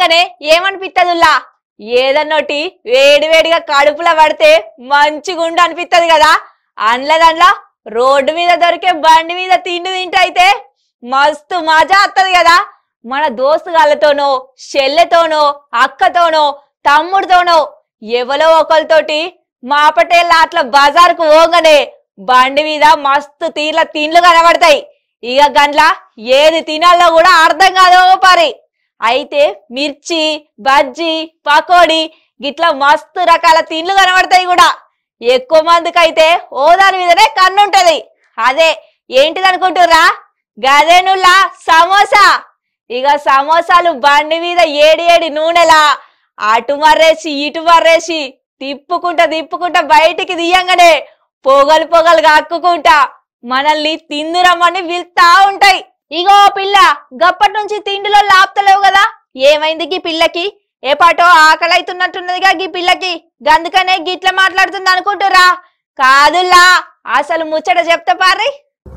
చూడంగానే ఏమనిపిత్తదుల్లా ఏదన్నోటి వేడి వేడిగా కడుపులో పడితే మంచిగుండు అనిపిత్తది కదా అండ్లదండ్లా రోడ్డు మీద దొరికే బండి మీద తిండి తింటైతే మస్తు మజా వత్తది కదా మన దోస్తుగాళ్ళతోనో చెల్లెతోనో అక్కతోనో తమ్ముడితోనో ఎవరో ఒకరితోటి మాపటేళ్ళ అట్లా బజార్కు పోగానే బండి మీద మస్తు తీర్ల తిండ్లు కనబడతాయి ఇక గండ్ల ఏది తినాలో కూడా అర్థం కాదో పారి అయితే మిర్చి బజ్జీ పకోడీ గిట్లా మస్తు రకాల తిండ్లు కనబడతాయి కూడా ఎక్కువ మందికి అయితే ఓ దాని మీదనే కన్నుంటది అదే ఏంటిది అనుకుంటుర్రా గదేనుల్లా సమోసా ఇక సమోసాలు బండి మీద ఏడి ఏడి నూనెలా అటు మర్రేసి ఇటు మర్రేసి తిప్పుకుంటా తిప్పుకుంటా బయటికి తీయంగానే పొగలు పొగలు కక్కుకుంటా మనల్ని తిందురమ్మని పిలుస్తా ఉంటాయి ఇగో పిల్ల గప్పటి నుంచి తిండిలో లాపుతలేవు కదా ఏమైంది గీ పిల్లకి ఏ పాటో ఆకలి అవుతున్నట్టున్నదిగా గీ పిల్లకి గందుకనే గిట్ల మాట్లాడుతుంది అనుకుంటురా కాదుల్లా అసలు ముచ్చట చెప్తా పారి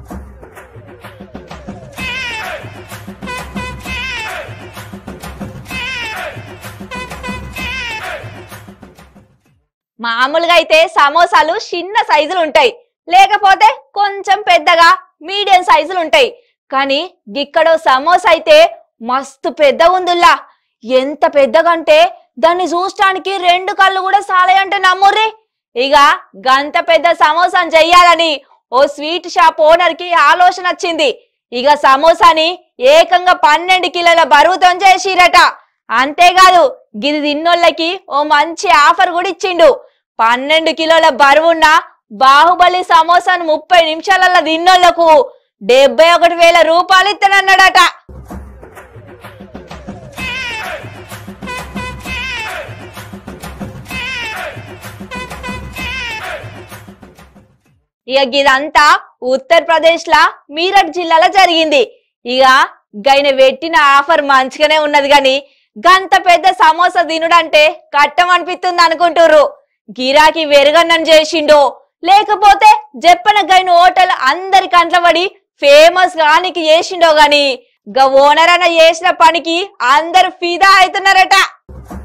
మామూలుగా అయితే సమోసాలు చిన్న సైజులు ఉంటాయి లేకపోతే కొంచెం పెద్దగా మీడియం సైజులు ఉంటాయి కానీ గిక్కడో సమోసా అయితే మస్తు పెద్ద ఉందిల్లా ఎంత పెద్దగంటే దాన్ని చూడటానికి రెండు కళ్ళు కూడా సాలయంటే నమ్ముర్రి ఇక గంత పెద్ద సమోసాను చెయ్యాలని ఓ స్వీట్ షాప్ ఓనర్ కి ఆలోచన వచ్చింది ఇక సమోసాని ఏకంగా పన్నెండు కిలోల బరువుతో చేసిరట అంతేకాదు గిది తిన్నోళ్ళకి ఓ మంచి ఆఫర్ కూడా ఇచ్చిండు పన్నెండు కిలోల బరువున్న బాహుబలి సమోసాను ముప్పై నిమిషాలలో తిన్నోళ్లకు డెబ్బై ఒకటి వేల రూపాయలు ఇస్తానన్నాడట ఇక ఇదంతా ఉత్తరప్రదేశ్ లా మీరట్ జిల్లాలో జరిగింది ఇక గైన పెట్టిన ఆఫర్ మంచిగానే ఉన్నది గాని గంత పెద్ద సమోసా తినుడంటే కట్టం అనిపిస్తుంది అనుకుంటుర్రు గిరాకీ వెరుగన్నం చేసిండో లేకపోతే చెప్పన గైన హోటల్ అందరి కంట్లబడి ఫేమస్ గానికి చేసిండో గాని గా ఓనర్ అన్న చేసిన పనికి అందరు ఫిదా అవుతున్నారట